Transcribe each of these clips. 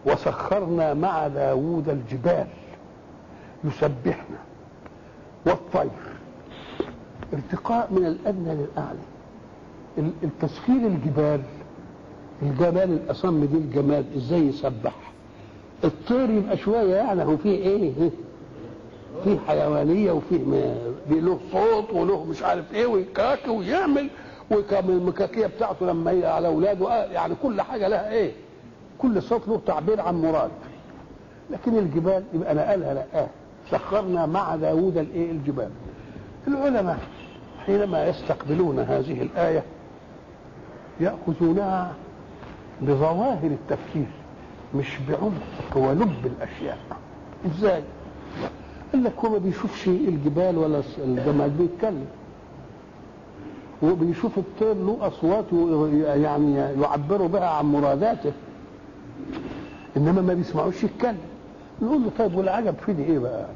وسخرنا مع داوود الجبال يسبحن والطير ارتقاء من الادنى للاعلى ال- التسخير الجبال الجبال الاصم دي الجماد ازاي يسبح الطير يبقى شويه يعني هو فيه ايه فيه حيوانيه وفيه م- له صوت وله مش عارف ايه ويكاكي ويعمل وكم المكاكيه بتاعته لما هي على اولاده آه، يعني كل حاجه لها ايه كل صوت له تعبير عن مراد لكن الجبال يبقى نقلها لا سخرنا مع داوود الايه الجبال العلماء حينما يستقبلون هذه الآية يأخذونها بظواهر التفكير مش بعمق ولب الأشياء إزاي؟ قال لك هو ما بيشوفش الجبال ولا الجمال بيتكلم هو بيشوف الطير له أصوات يعني يعبروا بها عن مراداته إنما ما بيسمعوش يتكلم نقول له طيب والعجب في دي إيه بقى؟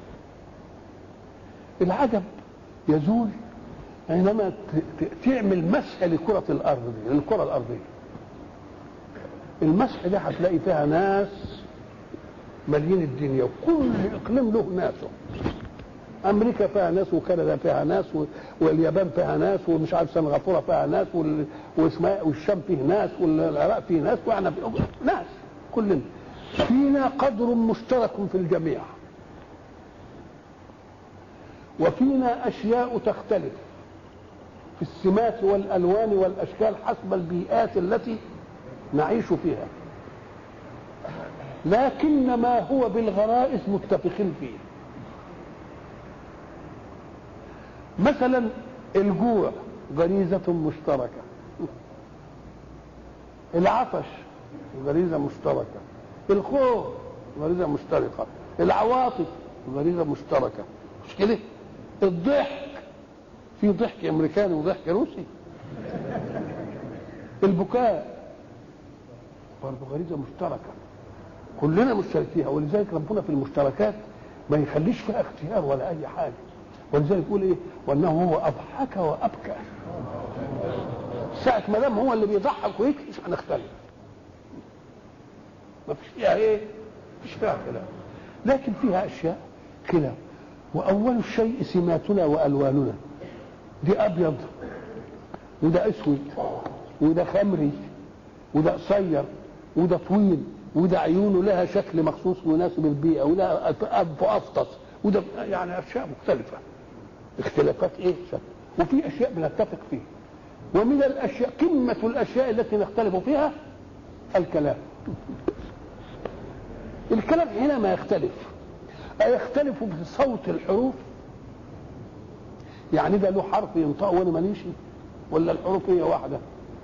العجب يزول حينما ت- ت- تعمل مسح لكرة الأرض دي للكرة الأرضية المسح ده هتلاقي فيها ناس مالين الدنيا وكل إقليم له ناسه أمريكا فيها ناس وكندا فيها ناس و- واليابان فيها ناس ومش عارف سنغافورة فيها ناس وال- واسمها والشام فيه ناس والعراق فيه ناس واحنا فيه ناس كلنا فينا قدر مشترك في الجميع وفينا اشياء تختلف في السمات والالوان والاشكال حسب البيئات التي نعيش فيها لكن ما هو بالغرائز متفقين فيه مثلا الجوع غريزة مشتركة العطش غريزة مشتركة الخوف غريزة مشتركة العواطف غريزة مشتركة مش كده الضحك في ضحك امريكاني وضحك روسي البكاء برضه غريزه مشتركه كلنا مشتركيها ولذلك ربنا في المشتركات ما يخليش فيها اختيار ولا اي حاجه ولذلك يقول ايه وانه هو اضحك وابكى ساعة ما دام هو اللي بيضحك ويبكي مش هنختلف ما فيش فيها ايه مفيش فيها كلام لكن فيها اشياء كلام واول الشيء سماتنا والواننا دي ابيض وده اسود وده خمري وده قصير وده طويل وده عيونه لها شكل مخصوص مناسب البيئه وده انف افطس وده يعني اشياء مختلفه اختلافات ايه شكل وفي اشياء بنتفق فيها ومن الاشياء قمه الاشياء التي نختلف فيها الكلام الكلام هنا ما يختلف أيختلف في صوت الحروف يعني ده له حرف ينطق وانا ماليش ولا الحروف هي واحده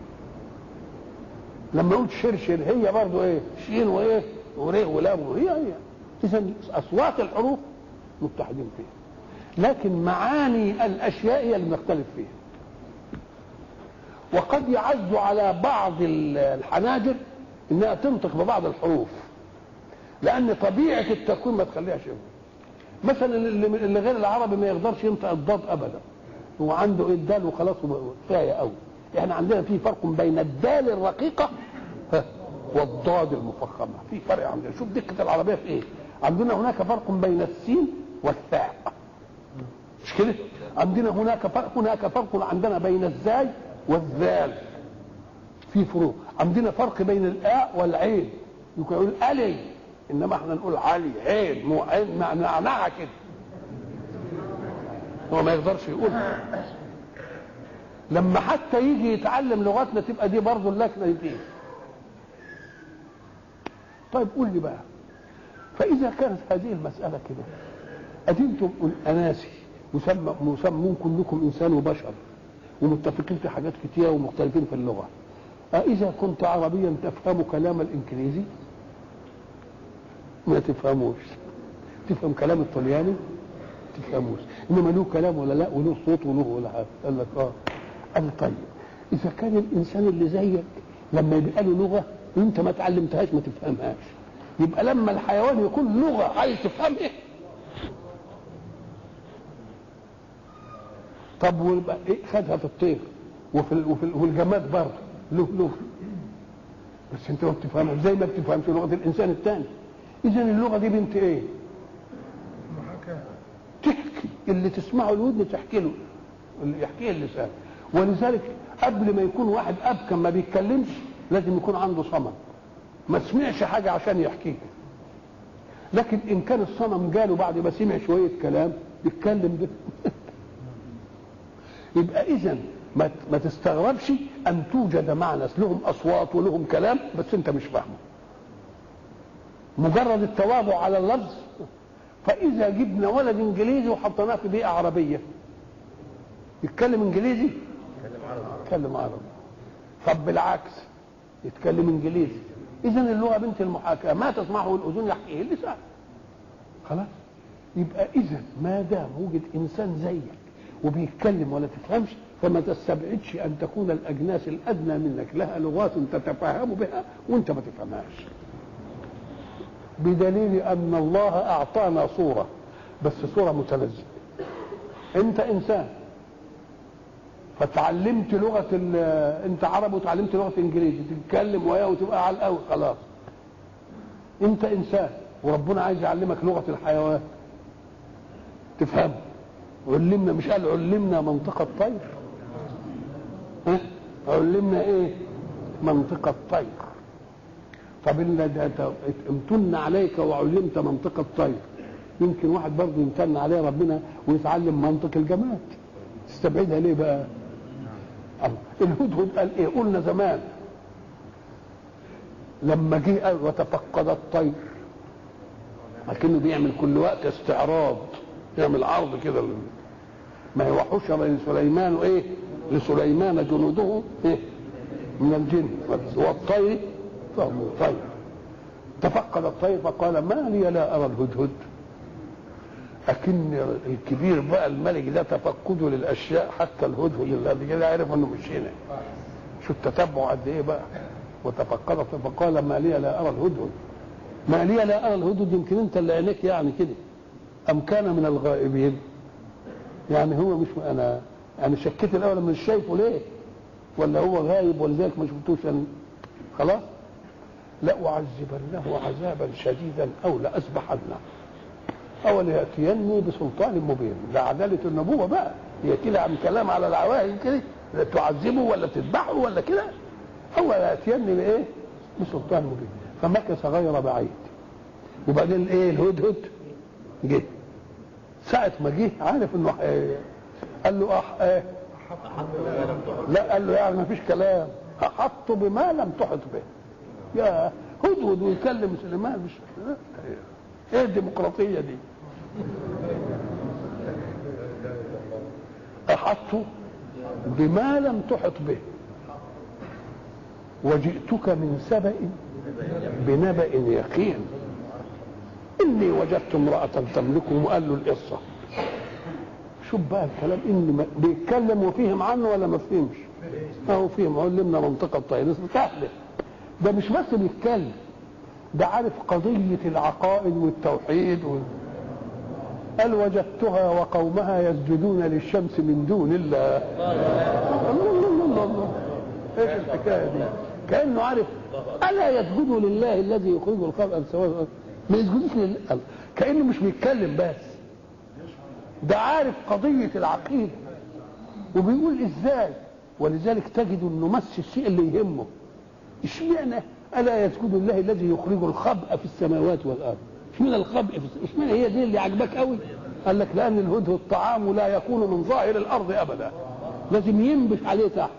لما قلت شرشر هي برضو ايه شين وايه وريه ولام وهي هي اذا اصوات الحروف متحدين فيها لكن معاني الاشياء هي اللي بنختلف فيها وقد يعز على بعض الحناجر انها تنطق ببعض الحروف لان طبيعه التكوين ما تخليهاش شيء مثلا اللي اللي غير العربي ما يقدرش ينطق الضاد ابدا هو عنده ايه الدال وخلاص كفايه قوي احنا عندنا في فرق بين الدال الرقيقه ها، والضاد المفخمه في فرق عندنا شوف دقه العربيه في ايه عندنا هناك فرق بين السين والثاء مش كده عندنا هناك فرق هناك فرق عندنا بين الزاي والذال في فروق عندنا فرق بين الاء والعين يمكن يقول الي انما احنا نقول علي عين مو عين معناها كده هو ما يقدرش يقول لما حتى يجي يتعلم لغتنا تبقى دي برضه اللكنه دي طيب قول لي بقى فاذا كانت هذه المساله كده ادينتم اناسي مسمى مسمون كلكم انسان وبشر ومتفقين في حاجات كتيره ومختلفين في اللغه أإذا كنت عربيا تفهم كلام الإنجليزي ما تفهموش تفهم كلام الطلياني تفهموش إنما له كلام ولا لا وله صوت وله ولا حاجة قال لك آه قال طيب إذا كان الإنسان اللي زيك لما يبقى له لغة وأنت ما تعلمتهاش ما تفهمهاش يبقى لما الحيوان يكون لغة عايز تفهمها طب ويبقى إيه خدها في الطير وفي ال- وفي ال- والجماد برضه له لغه بس انت ما بتفهمها زي ما بتفهمش لغه الانسان الثاني اذا اللغه دي بنت ايه تحكي اللي تسمعه الودن تحكي له اللي يحكيه اللسان ولذلك قبل ما يكون واحد ابكم ما بيتكلمش لازم يكون عنده صمم ما سمعش حاجه عشان يحكيها لكن ان كان الصنم جاله بعد ما سمع شويه كلام يتكلم ده يبقى اذا ما ما تستغربش ان توجد مع ناس لهم اصوات ولهم كلام بس انت مش فاهمه مجرد التواضع على اللفظ فاذا جبنا ولد انجليزي وحطيناه في بيئه عربيه يتكلم انجليزي يتكلم عربي طب بالعكس يتكلم انجليزي اذا اللغه بنت المحاكاه ما تسمعه الاذن يحكيه اللسان خلاص يبقى اذا ما دام وجد انسان زيك وبيتكلم ولا تفهمش فما تستبعدش ان تكون الاجناس الادنى منك لها لغات تتفاهم بها وانت ما تفهمهاش بدليل ان الله اعطانا صوره بس صوره متنزهه انت انسان فتعلمت لغه انت عربي وتعلمت لغه انجليزي تتكلم وياه وتبقى على الاول خلاص انت انسان وربنا عايز يعلمك لغه الحيوان تفهم علمنا مش قال علمنا منطق الطير ها علمنا ايه منطق الطير طب ان ده امتن عليك وعلمت منطق الطير يمكن واحد برضه يمتن عليه ربنا ويتعلم منطق الجماد تستبعدها ليه بقى الله الهدهد قال ايه قلنا زمان لما جه قال وتفقد الطير لكنه بيعمل كل وقت استعراض يعمل عرض كده ما هو حشر لسليمان ايه لسليمان جنوده ايه من الجن والطير فهو طير تفقد الطير فقال ما لي لا ارى الهدهد لكن الكبير بقى الملك ده تفقده للاشياء حتى الهدهد الذي كده عرف انه مش هنا شو التتبع قد ايه بقى وتفقد فقال ما لي لا ارى الهدهد ما لي لا ارى الهدهد يمكن انت اللي عينيك يعني كده ام كان من الغائبين يعني هو مش انا يعني شكيت الاول مش شايفه ليه ولا هو غايب ولذلك ما شفتوش يعني خلاص لأعذبنه عذابا شديدا او لأذبحنه او لياتيني بسلطان مبين ده عداله النبوه بقى ياتي لها عن كلام على العواهن كده تعذبه ولا تذبحه ولا كده او لياتيني بايه؟ بسلطان مبين فمكث غير بعيد وبعدين ايه الهدهد جه ساعة ما جه عارف انه قال له أح... ايه لا قال له يعني ما فيش كلام احط بما لم تحط به يا هدهد ويكلم سليمان مش ايه الديمقراطية دي احط بما لم تحط به وجئتك من سبأ بنبأ يقين إني وجدت امرأة تملكهم وقال له القصة شوف بقى الكلام إن بيتكلم وفهم عنه ولا ما فهمش أهو فهم علمنا منطقة الطير سهلة ده مش بس بيتكلم ده عارف قضية العقائد والتوحيد وال... قال وجدتها وقومها يسجدون للشمس من دون الله الله الله الله الله ايش الحكايه دي كانه عارف الا يسجدوا لله الذي يخرج الخلق سواء ما يسجدوش لله كانه مش بيتكلم بس ده عارف قضيه العقيده وبيقول ازاي ولذلك تجد انه مس الشيء اللي يهمه اشمعنى الا يسجد الله الذي يخرج الخبء في السماوات والارض اشمعنى الخبء في اشمعنى هي دي اللي عجبك قوي قال لك لان الهدهد الطعام لا يكون من ظاهر الارض ابدا لازم ينبش عليه تحت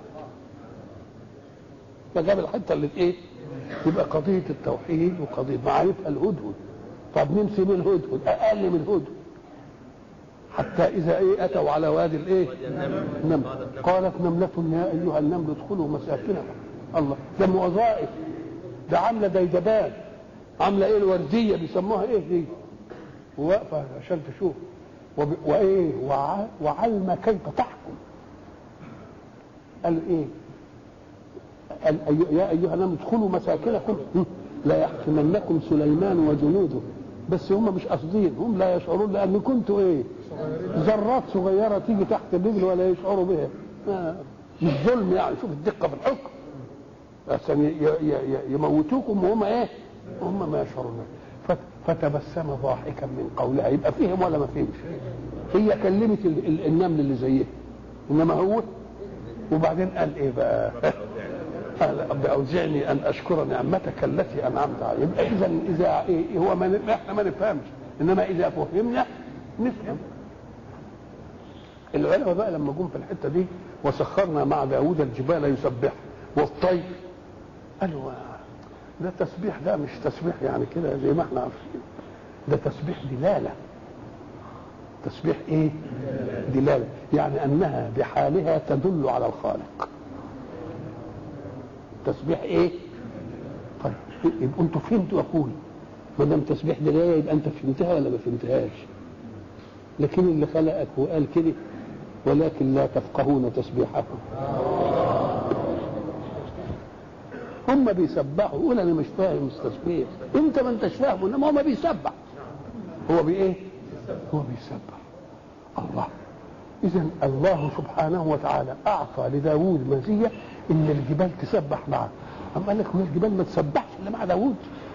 فجاب الحته اللي ايه يبقى قضيه التوحيد وقضيه معرفه الهدهد طب مين سيب الهدهد اقل من الهدهد حتى اذا ايه اتوا على وادي الايه النمل قالت نمله يا ايها النمل ادخلوا مساكنكم الله ده وظائف ده عامله ديدبان عامله ايه الورديه بيسموها ايه دي واقفه عشان تشوف وب... وايه وع... وعلم كيف تحكم قال ايه قال أي... يا ايها الناس ادخلوا مساكنكم لا يحكمنكم سليمان وجنوده بس هم مش قاصدين هم لا يشعرون لان كنتوا ايه ذرات صغيره تيجي تحت الرجل ولا يشعروا بها آه. مش ظلم يعني شوف الدقه في الحكم عشان ي- ي- ي- يموتوكم وهم ايه هم ما يشعرون فت- فتبسم ضاحكا من قولها يبقى فيهم ولا ما فيهمش هي كلمت ال- ال- النمل اللي زيه انما هو وبعدين قال ايه بقى قال رب اوزعني ان اشكر نعمتك التي انعمت علي يبقى اذا اذا إيه هو ما ن- احنا ما نفهمش انما اذا فهمنا نفهم العلماء بقى لما جم في الحته دي وسخرنا مع داوود الجبال يسبح والطير قالوا ده تسبيح ده مش تسبيح يعني كده زي ما احنا عارفين ده تسبيح دلاله تسبيح ايه دلاله يعني انها بحالها تدل على الخالق تسبيح ايه طيب يبقى انتوا فهمتوا اقول ما دام تسبيح دلاله يبقى انت فهمتها ولا ما فهمتهاش لكن اللي خلقك وقال كده ولكن لا تفقهون تسبيحهم هم بيسبحوا يقول انا مش فاهم التسبيح انت ما انتش فاهمه انما هو ما بيسبح هو بايه هو بيسبح الله اذا الله سبحانه وتعالى اعطى لداود مزيه ان الجبال تسبح معه اما قال لك هو الجبال ما تسبحش الا مع داود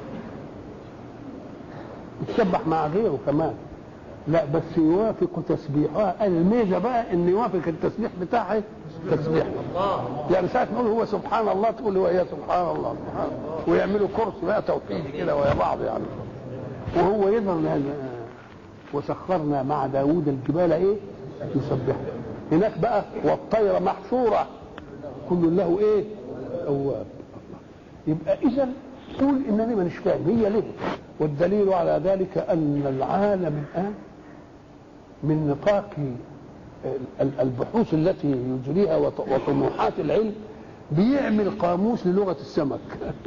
تسبح مع غيره كمان لا بس يوافق تسبيحها الميزه بقى ان يوافق التسبيح بتاعه تسبيح يعني ساعه ما يقول هو سبحان الله تقول هو يا سبحان الله سبحان الله ويعملوا كرسي بقى توحيدي كده ويا بعض يعني وهو يظهر لهذا وسخرنا مع داوود الجبال ايه يسبح هناك بقى والطير محشوره كل له ايه اواب يبقى اذا قول انني مانيش فاهم هي ليه والدليل على ذلك ان العالم الان من نطاق ال- البحوث التي يجريها وط- وطموحات العلم بيعمل قاموس للغه السمك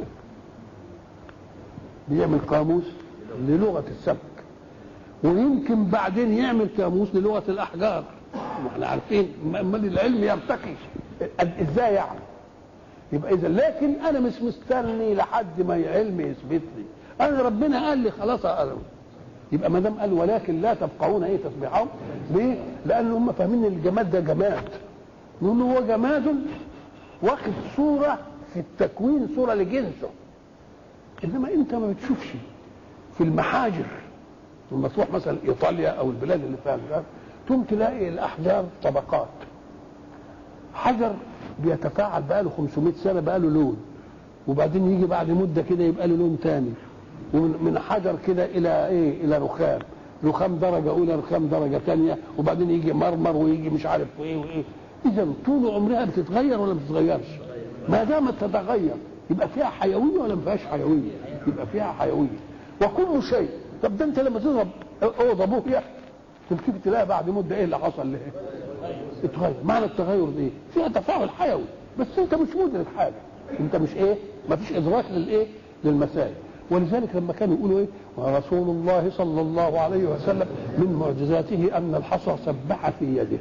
بيعمل قاموس للغه السمك ويمكن بعدين يعمل قاموس للغه الاحجار واحنا عارفين امال العلم يرتقي ازاي يعني يبقى اذا لكن انا مش مستني لحد ما علم يثبت لي انا ربنا قال لي خلاص اعلم يبقى ما دام قال ولكن لا تفقهون ايه تسبيحهم ليه؟ لان هم فاهمين ان الجماد ده جماد نقول له هو جماد واخد صوره في التكوين صوره لجنسه انما انت ما بتشوفش في المحاجر لما تروح مثلا ايطاليا او البلاد اللي فيها الغرب تقوم تلاقي الاحجار طبقات حجر بيتفاعل بقى له 500 سنه بقى له لون وبعدين يجي بعد مده كده يبقى له لون تاني ومن من حجر كده الى ايه الى رخام رخام درجه اولى رخام درجه ثانيه وبعدين يجي مرمر ويجي مش عارف ايه وايه اذا طول عمرها بتتغير ولا ما بتتغيرش ما دامت تتغير يبقى فيها حيويه ولا ما فيهاش حيويه يبقى فيها حيويه وكل شيء طب ده انت لما تضرب اوضه ابويا تمسك تلاقي بعد مده ايه اللي حصل له اتغير معنى التغير ده ايه فيها تفاعل حيوي بس انت مش مدرك حاجه انت مش ايه ما فيش ادراك للايه للمسائل ولذلك لما كانوا يقولوا ايه ورسول الله صلى الله عليه وسلم من معجزاته ان الحصى سبح في يده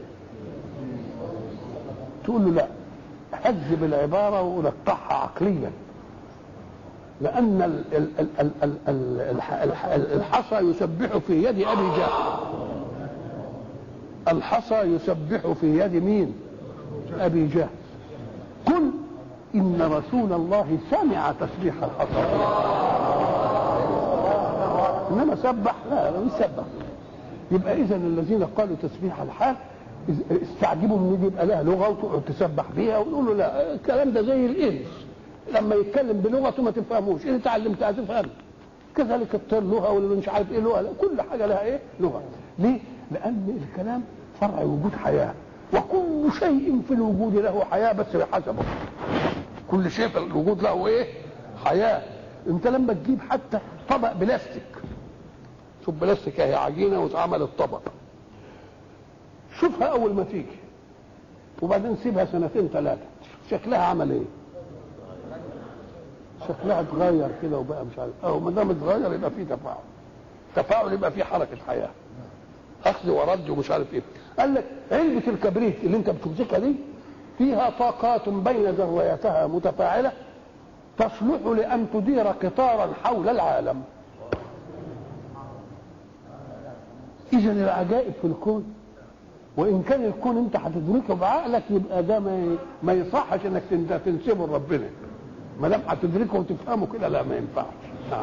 تقول له لا هذب العباره ولقحها عقليا لان ال- ال- ال- ال- ال- ال- الح- الح- الحصى يسبح في يد ابي جهل الحصى يسبح في يد مين ابي جهل قل ان رسول الله سمع تسبيح الحصى انما سبح لا لا يسبح يبقى اذا الذين قالوا تسبيح الحال استعجبوا ان دي يبقى لها لغه وتقعد تسبح بيها ويقولوا لا الكلام ده زي الانس لما يتكلم بلغته ما تفهموش انت اتعلمتها تفهم كذلك الطير لغه ولا مش عارف ايه لغه لا، كل حاجه لها ايه لغه ليه لان الكلام فرع وجود حياه وكل شيء في الوجود له حياه بس بحسبه كل شيء في الوجود له ايه حياه انت لما تجيب حتى طبق بلاستيك شوف بلاستيك اهي عجينه واتعمل الطبق شوفها اول ما تيجي وبعدين سيبها سنتين ثلاثه شكلها عمل ايه شكلها اتغير كده وبقى مش عارف اهو ما دام اتغير يبقى فيه تفاعل تفاعل يبقى فيه حركه حياه اخذ ورد ومش عارف ايه قال لك علبه الكبريت اللي انت بتمسكها دي فيها طاقات بين ذرياتها متفاعله تصلح لان تدير قطارا حول العالم اذا العجائب في الكون وان كان الكون انت هتدركه بعقلك يبقى ده ما ما يصحش انك تنسبه لربنا ما دام هتدركه وتفهمه كده لا ما ينفعش نعم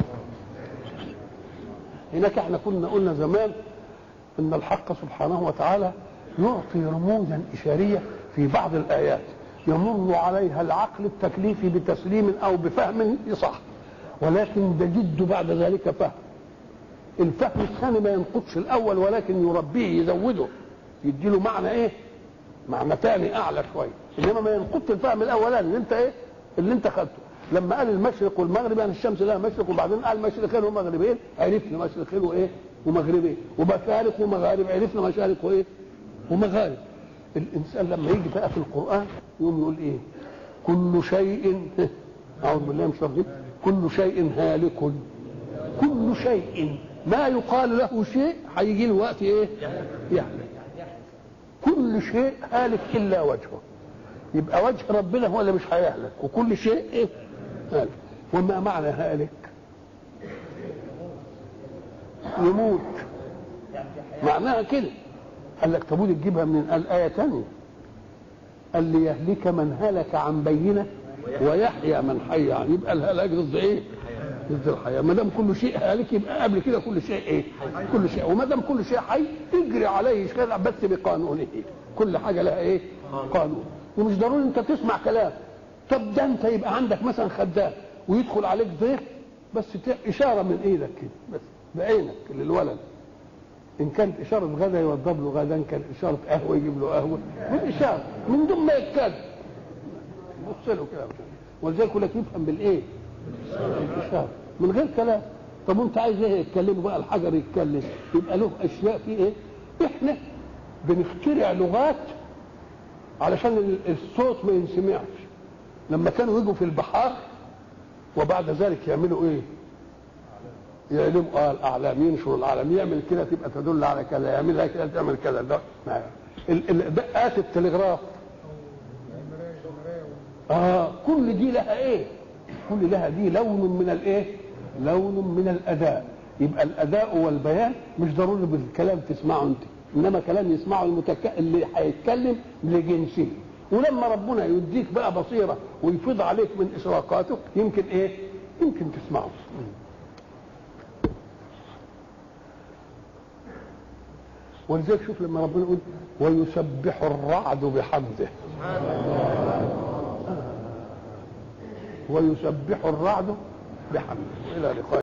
هناك احنا كنا قلنا زمان ان الحق سبحانه وتعالى يعطي رموزا اشاريه في بعض الايات يمر عليها العقل التكليفي بتسليم او بفهم يصح ولكن تجد بعد ذلك فهم الفهم الثاني ما ينقضش الاول ولكن يربيه يزوده يديله معنى ايه معنى ثاني اعلى شويه انما ما ينقضش الفهم الاولاني اللي انت ايه اللي انت خدته لما قال المشرق والمغرب يعني الشمس لها مشرق وبعدين قال مشرقين ومغربين عرفنا مشرقين وايه ومغربين ومشارق ومغارب عرفنا مشارق وايه ومغارب الانسان لما يجي بقى في القران يقوم يقول ايه كل شيء اعوذ بالله من الشيطان كل شيء هالك كل شيء ما يقال له شيء هيجي له وقت ايه يهلك كل شيء هالك الا وجهه يبقى وجه ربنا هو اللي مش هيهلك وكل شيء ايه هالك وما معنى هالك يموت معناها كده قال لك طب ودي تجيبها من الآية تانية قال ليهلك من هلك عن بينة ويحيى من حي عن يبقى الهلاك ضد ايه؟ ضد الحياة ما دام كل شيء هالك يبقى قبل كده كل شيء ايه؟ كل شيء وما دام كل شيء حي اجري عليه شرع بس بقانونه كل حاجة لها ايه؟ قانون ومش ضروري انت تسمع كلام طب ده انت يبقى عندك مثلا خدام ويدخل عليك ضيف بس اشاره من ايدك كده بس بعينك للولد ان كانت اشاره غدا يوضب له غدا ان كانت اشاره قهوه يجيب له قهوه من اشاره من دون ما يتكلم بص له كده ولذلك يقول لك يفهم بالايه؟ بالاشاره من غير كلام طب وانت عايز ايه يتكلموا بقى الحجر يتكلم يبقى له اشياء في ايه؟ احنا بنخترع لغات علشان الصوت ما ينسمعش لما كانوا يجوا في البحار وبعد ذلك يعملوا ايه؟ يعلم اه الاعلام ينشر الاعلام يعمل كده تبقى تدل على كذا يعملها كده تعمل كذا ده دقات التلغراف اه كل دي لها ايه؟ كل لها دي لون من الايه؟ لون من الاداء يبقى الاداء والبيان مش ضروري بالكلام تسمعه انت انما كلام يسمعه المتك... اللي هيتكلم لجنسه ولما ربنا يديك بقى بصيره ويفيض عليك من اشراقاته يمكن ايه؟ يمكن تسمعه ولذلك شوف لما ربنا يقول ويسبح الرعد بحمده ويسبح الرعد بحمده الى لقاء